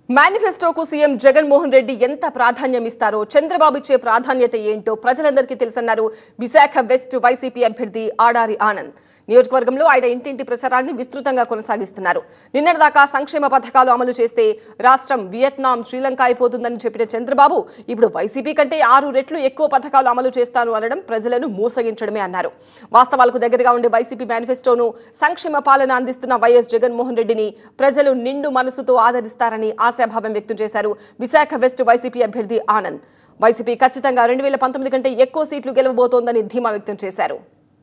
మేనిఫెస్టోకు CM Jaganmohan Reddy ఎంత ప్రాధాన్యం ఇస్తారో చంద్రబాబు ఇచ్చే ప్రాధాన్యత ఏంటో ప్రజలందరికీ తెలుసన్నారు విశాఖ వెస్ట్ వైసీపీ అభ్యర్థి ఆడారి ఆనంద్ నియోజకవర్గంలో ఆయన ఇంటింటి ప్రచారాన్ని విస్తృతంగా కొనసాగిస్తున్నారు నిన్నటిదాకా సంక్షేమ పథకాలు అమలు చేస్తే రాష్ట్రం వియత్నాం శ్రీలంక అయిపోతుందని చెప్పిన చంద్రబాబు ఇప్పుడు వైసీపీ కంటే ఆరు రెట్లు ఎక్కువ పథకాలు అమలు చేస్తాను అనడం ప్రజలను మోసగించడమే అన్నారు వాస్తవాలకు దగ్గరగా ఉండే వైసీపీ మేనిఫెస్టోను సంక్షేమ పాలన అందిస్తున్న వైఎస్ జగన్మోహన్ రెడ్డిని ప్రజలు నిండు మనసుతో ఆదరిస్తారని ఆశాభావం వ్యక్తం చేశారు విశాఖ వెస్ట్ వైసీపీ అభ్యర్థి ఆనంద్ వైసీపీ ఖచ్చితంగా రెండు వేల పంతొమ్మిది కంటే ఎక్కువ సీట్లు గెలవబోతోందని ధీమా వ్యక్తం చేశారు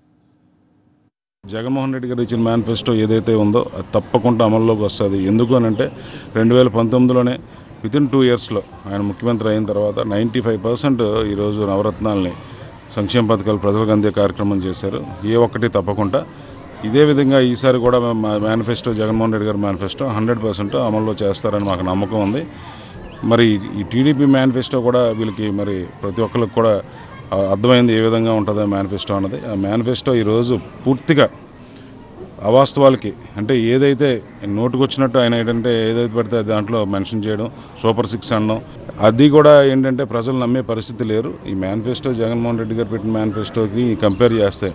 జగన్మోహన్ రెడ్డి గారు ఇచ్చిన మేనిఫెస్టో ఏదైతే ఉందో అది తప్పకుండా అమల్లోకి వస్తుంది ఎందుకు అని అంటే రెండు వేల పంతొమ్మిదిలోనే వితిన్ టూ ఇయర్స్లో ఆయన ముఖ్యమంత్రి అయిన తర్వాత నైంటీ ఫైవ్ పర్సెంట్ ఈరోజు నవరత్నాలని సంక్షేమ పథకాలు ప్రజలకు అందే కార్యక్రమం చేశారు ఏ ఒక్కటి తప్పకుండా ఇదే విధంగా ఈసారి కూడా మా మేనిఫెస్టో జగన్మోహన్ రెడ్డి గారి మేనిఫెస్టో హండ్రెడ్ పర్సెంట్ అమల్లో చేస్తారని మాకు నమ్మకం ఉంది మరి ఈ టీడీపీ మేనిఫెస్టో కూడా వీళ్ళకి మరి ప్రతి ఒక్కరికి కూడా ఆ, అర్థమైంది ఏ విధంగా ఉంటుందో మేనిఫెస్టో అన్నది ఆ మేనిఫెస్టో ఈరోజు పూర్తిగా అవాస్తవాలకి అంటే ఏదైతే నోటుకొచ్చినట్టు ఆయన ఏంటంటే ఏదైతే పడితే అది దాంట్లో మెన్షన్ చేయడం సూపర్ సిక్స్ అనడం అది కూడా ఏంటంటే ప్రజలు నమ్మే పరిస్థితి లేరు ఈ మేనిఫెస్టో జగన్మోహన్ రెడ్డి గారు పెట్టిన మేనిఫెస్టోకి కంపేర్ చేస్తే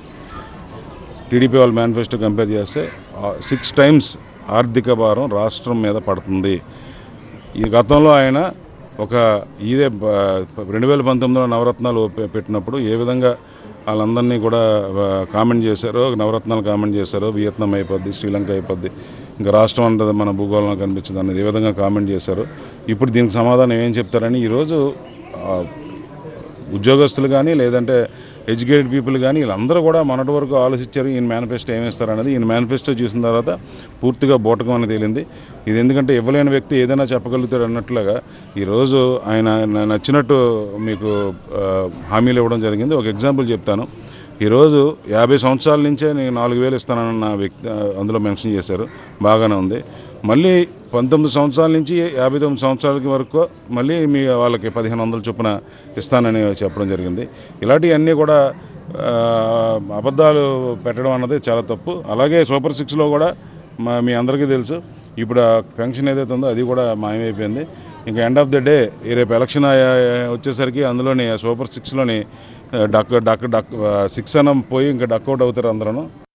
టీడీపీ వాళ్ళ మేనిఫెస్టో కంపేర్ చేస్తే సిక్స్ టైమ్స్ ఆర్థిక భారం రాష్ట్రం మీద పడుతుంది ఈ గతంలో ఆయన ఒక ఇదే రెండు వేల పంతొమ్మిదిలో నవరత్నాలు పె- పెట్టినప్పుడు ఏ విధంగా వాళ్ళందరినీ కూడా ఆ, కామెంట్ చేశారో నవరత్నాలు కామెంట్ చేశారో వియత్నాం అయిపోద్ది శ్రీలంక అయిపోద్ది ఇంకా రాష్ట్రం అంటది మన భూగోళంలో కనిపించదు అనేది ఏ విధంగా కామెంట్ చేశారో ఇప్పుడు దీనికి సమాధానం ఏం చెప్తారని ఈరోజు ఆ, ఉద్యోగస్తులు కానీ లేదంటే ఎడ్యుకేటెడ్ పీపుల్ కానీ వీళ్ళందరూ కూడా మొన్నటి వరకు ఆలోచించారు ఈయన మేనిఫెస్టో ఏమిస్తారు అనేది ఈయన మేనిఫెస్టో చూసిన తర్వాత పూర్తిగా బోటకం అని తేలింది ఇది ఎందుకంటే ఇవ్వలేని వ్యక్తి ఏదైనా చెప్పగలుగుతాడు అన్నట్లుగా ఈరోజు ఆయన న- నచ్చినట్టు మీకు ఆ, హామీలు ఇవ్వడం జరిగింది ఒక ఎగ్జాంపుల్ చెప్తాను ఈరోజు యాభై సంవత్సరాల నుంచే నేను నాలుగు వేలు ఇస్తానన్న వ్యక్తి ఆ, అందులో మెన్షన్ చేశారు బాగానే ఉంది మళ్ళీ పంతొమ్మిది సంవత్సరాల నుంచి యాభై తొమ్మిది సంవత్సరాలకి వరకు మళ్ళీ మీ వాళ్ళకి పదిహేను వందల చొప్పున ఇస్తానని చెప్పడం జరిగింది ఇలాంటివన్నీ కూడా ఆ, అబద్ధాలు పెట్టడం అన్నది చాలా తప్పు అలాగే సూపర్ సిక్స్లో కూడా మా మీ అందరికీ తెలుసు ఇప్పుడు ఆ పెన్షన్ ఏదైతే ఉందో అది కూడా మాయమైపోయింది ఇంకా ఎండ్ ఆఫ్ ద డే ఈ రేపు ఎలక్షన్ అయ్యే- వచ్చేసరికి అందులోని సూపర్ సిక్స్లోని డక్ డక్ డక్ సిక్స్ అనం పోయి ఇంకా డక్అవుట్ అవుతారు అందరూ